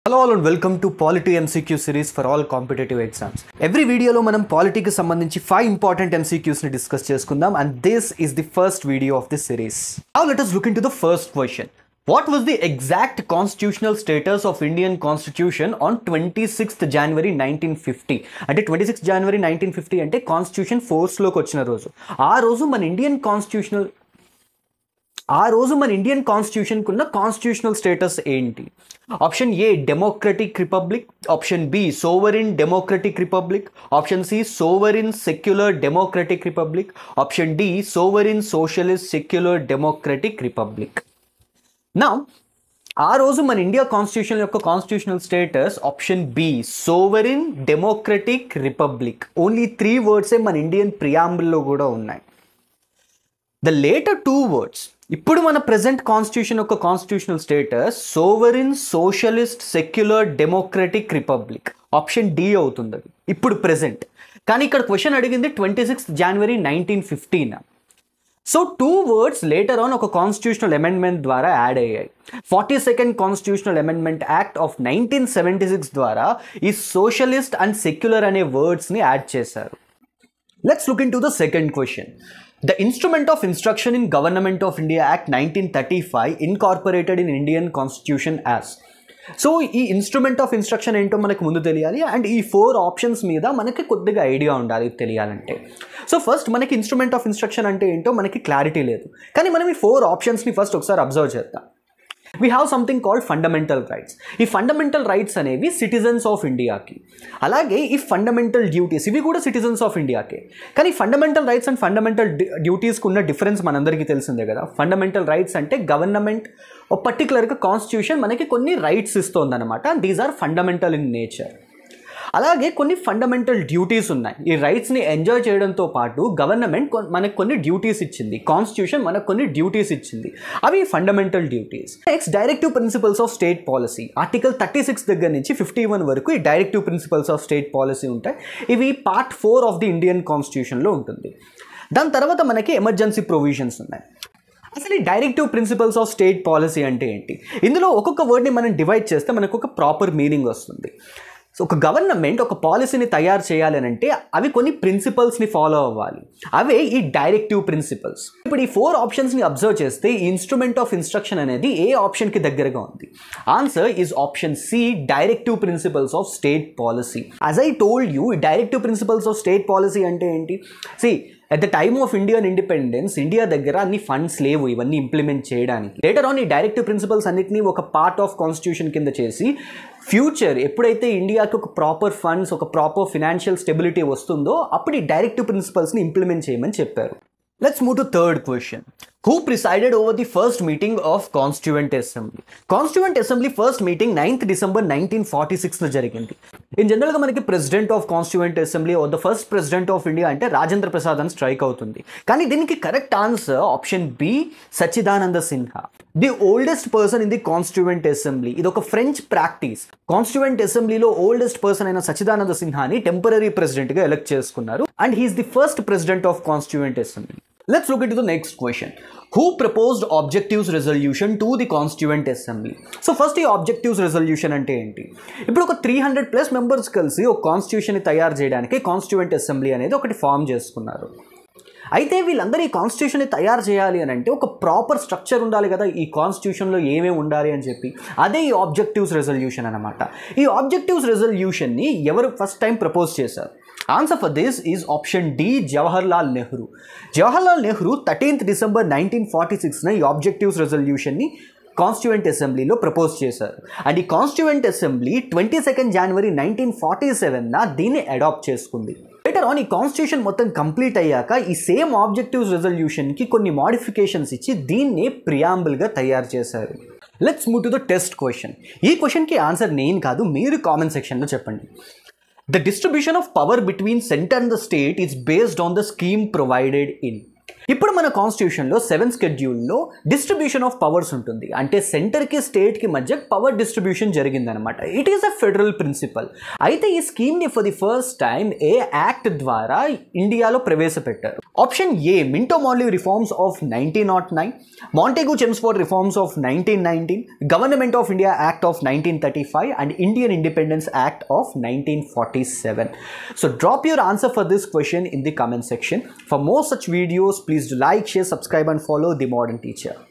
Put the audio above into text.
Hello all and welcome to polity MCQ series for all competitive exams every వీడియోలో మనం పాలిటీకి సంబంధించి five important MCQs ని discuss చేసుకుందాం and this is the first video of this series now let us look into the first question what was the exact constitutional status of Indian constitution on twenty sixth January nineteen fifty అంటే twenty sixth January nineteen fifty అంటే constitution ఫోర్స్లోకి వచ్చిన రోజు ఆ రోజు మన Indian constitutional ఆ రోజు మన ఇండియన్ కాన్స్టిట్యూషన్కి ఉన్న కాన్స్టిట్యూషనల్ స్టేటస్ ఏంటి option A democratic republic option B sovereign democratic republic option C sovereign secular democratic republic option D sovereign socialist secular democratic republic నా ఆ రోజు మన ఇండియా కాన్స్టిట్యూషన్ యొక్క constitutional status option B sovereign democratic republic only three వర్డ్సే మన Indian ప్రియాంబుల్లో కూడా ఉన్నాయి the later two words ఇప్పుడు మన ప్రెసెంట్ కాన్స్టిట్యూషన్ యొక్క constitutional status sovereign socialist secular democratic republic option D అవుతుంది అది ఇప్పుడు ప్రెసెంట్ కానీ ఇక్కడ క్వశ్చన్ అడిగింది twenty sixth January nineteen fifteen so two words later on ఒక కాన్స్టిట్యూషనల్ అమెండ్మెంట్ ద్వారా యాడ్ అయ్యాయి forty second constitutional amendment act of nineteen seventy six ద్వారా ఈ సోషలిస్ట్ అండ్ సెక్యులర్ అనే వర్డ్స్ని యాడ్ చేశారు Let's look into the second question. The Instrument of Instruction in Government of India Act 1935 incorporated in Indian Constitution as so ఈ instrument of instruction ఏంటో మనకు ముందు తెలియాలి and ఈ ఫోర్ ఆప్షన్స్ మీద మనకి కొద్దిగా ఐడియా ఉండాలి తెలియాలంటే సో ఫస్ట్ మనకి ఇన్స్ట్రుమెంట్ ఆఫ్ ఇన్స్ట్రక్షన్ అంటే ఏంటో మనకి క్లారిటీ లేదు కానీ మనం ఈ ఫోర్ ఆప్షన్స్ని ఫస్ట్ ఒకసారి అబ్జర్వ్ చేద్దాం we have something called fundamental rights ఈ ఫండమెంటల్ రైట్స్ అనేవి సిటిజన్స్ ఆఫ్ ఇండియాకి అలాగే ఈ ఫండమెంటల్ డ్యూటీస్ ఇవి కూడా సిటిజన్స్ ఆఫ్ ఇండియాకే కానీ ఫండమెంటల్ రైట్స్ అండ్ ఫండమెంటల్ డ్యూటీస్కి ఉన్న డిఫరెన్స్ మనందరికీ తెలిసిందే కదా ఫండమెంటల్ రైట్స్ అంటే గవర్నమెంట్ పర్టికులర్గా కాన్స్టిట్యూషన్ మనకి కొన్ని రైట్స్ ఇస్తోందన్నమాట and these are fundamental in nature అలాగే కొన్ని ఫండమెంటల్ డ్యూటీస్ ఉన్నాయి ఈ రైట్స్ని ఎంజాయ్ చేయడంతో పాటు గవర్నమెంట్ కొ- మనకు కొన్ని డ్యూటీస్ ఇచ్చింది కాన్స్టిట్యూషన్ మనకు కొన్ని డ్యూటీస్ ఇచ్చింది అవి fundamental duties next directive principles of state policy article thirty six దగ్గర నుంచి ఫిఫ్టీ వన్ వరకు ఈ directive principles of state policy ఉంటాయి ఇవి part four of the Indian కాన్స్టిట్యూషన్లో ఉంటుంది దాని తర్వాత మనకి ఎమర్జెన్సీ ప్రొవిజన్స్ ఉన్నాయి అసలు ఈ directive principles of state policy అంటే ఏంటి ఇందులో ఒక్కొక్క వర్డ్ని మనం డివైడ్ చేస్తే మనకు ఒక ప్రాపర్ మీనింగ్ వస్తుంది సో ఒక గవర్నమెంట్ ఒక పాలసీని తయారు చేయాలి అని అంటే అవి కొన్ని ప్రిన్సిపల్స్ని ఫాలో అవ్వాలి అవే ఈ డైరెక్టివ్ ప్రిన్సిపల్స్ ఇప్పుడు ఈ ఫోర్ ఆప్షన్స్ని అబ్జర్వ్ చేస్తే ఈ ఇన్స్ట్రుమెంట్ ఆఫ్ ఇన్స్ట్రక్షన్ అనేది ఏ ఆప్షన్కి దగ్గరగా ఉంది answer is option C directive principles of state policy as I told you directive principles of state policy అంటే ఏంటి see at the time of Indian independence India దగ్గర అన్ని ఫండ్స్ లేవు ఇవన్నీ ఇంప్లిమెంట్ చేయడానికి లేటర్ ఆన్ ఈ డైరెక్టివ్ ప్రిన్సిపల్స్ అన్నిటిని ఒక పార్ట్ ఆఫ్ కాన్స్టిట్యూషన్ కింద చేసి ఫ్యూచర్ ఎప్పుడైతే ఇండియాకి ఒక ప్రాపర్ ఫండ్స్ ఒక ప్రాపర్ ఫినాన్షియల్ స్టెబిలిటీ వస్తుందో అప్పుడు ఈ డైరెక్టివ్ ప్రిన్సిపల్స్ని ఇంప్లిమెంట్ చేయమని చెప్పారు let's move to third question who presided over the first meeting of constituent assembly constituent assembly first meeting ninth December nineteen forty సిక్స్లో జరిగింది ఇన్ జనరల్గా మనకి president of constituent assembly are the first president of India అంటే రాజేంద్ర ప్రసాద్ అని strike అవుతుంది కానీ దీనికి correct answer option B Sachchidananda Sinha the oldest person in the constituent assembly ఇది ఒక ఫ్రెంచ్ ప్రాక్టీస్ కాన్స్టిట్యూంట్ అసెంబ్లీలో ఓల్డెస్ట్ పర్సన్ అయిన సచ్చిదానంద సిన్హాని టెంపరీ ప్రెసిడెంట్గా ఎలక్ట్ చేసుకున్నారు and he is the first president of constituent assembly Let's look into the next question. Who proposed objectives resolution to the constituent assembly? So first ఈ objectives resolution అంటే ఏంటి ఇప్పుడు ఒక త్రీ హండ్రెడ్ ప్లస్ మెంబర్స్ కలిసి ఒక constitution తయారు చేయడానికి constituent assembly అనేది ఒకటి ఫామ్ చేసుకున్నారు అయితే వీళ్ళందరూ ఈ కాన్స్టిట్యూషన్ని తయారు చేయాలి అని అంటే ఒక ప్రాపర్ స్ట్రక్చర్ ఉండాలి కదా ఈ కాన్స్టిట్యూషన్లో ఏమేమి ఉండాలి అని చెప్పి అదే ఈ ఆబ్జెక్టివ్స్ రెజల్యూషన్ అనమాట ఈ ఆబ్జెక్టివ్స్ రెజల్యూషన్ని ఎవరు ఫస్ట్ టైం ప్రపోజ్ చేశారు answer for this is option D Jawaharlal Nehru Jawaharlal Nehru thirteenth December nineteen forty సిక్స్న ఈ ఆబ్జెక్టివ్స్ రెజల్యూషన్ని కాన్స్టిట్యూంట్ అసెంబ్లీలో ప్రపోజ్ చేశారు అండ్ ఈ constituent assembly twenty second January nineteen forty సెవెన్న దీన్ని అడాప్ట్ చేసుకుంది లేటర్ ఆన్ ఈ కాన్స్టిట్యూషన్ మొత్తం కంప్లీట్ అయ్యాక ఈ సేమ్ ఆబ్జెక్టివ్స్ రెజల్యూషన్కి కొన్ని మాడిఫికేషన్స్ ఇచ్చి దీన్ని ప్రియాంబుల్గా తయారు చేశారు let's move to the test question ఈ క్వశ్చన్కి ఆన్సర్ నేను కాదు మీరు కామెంట్ సెక్షన్లో చెప్పండి The distribution of power between center and the state is based on the scheme provided in. ఇప్పుడు మన కాన్స్టిట్యూషన్లో సెవెన్ స్కెడ్యూల్లో డిస్ట్రిబ్యూషన్ ఆఫ్ పవర్స్ ఉంటుంది అంటే సెంటర్కి స్టేట్కి మధ్య పవర్ డిస్ట్రిబ్యూషన్ జరిగిందనమాట it is a federal principle అయితే ఈ స్కీమ్ని ఫర్ ది ఫస్ట్ టైం ఏ యాక్ట్ ద్వారా ఇండియాలో ప్రవేశపెట్టారు option A Minto Morley reforms of nineteen nought nine Montagu Chelmsford reforms of nineteen nineteen government of India act of nineteen thirty five and Indian independence act of nineteen forty seven so drop your answer for this question in the comment section. For more such videos, please do like, share, subscribe and follow The Modern Teacher.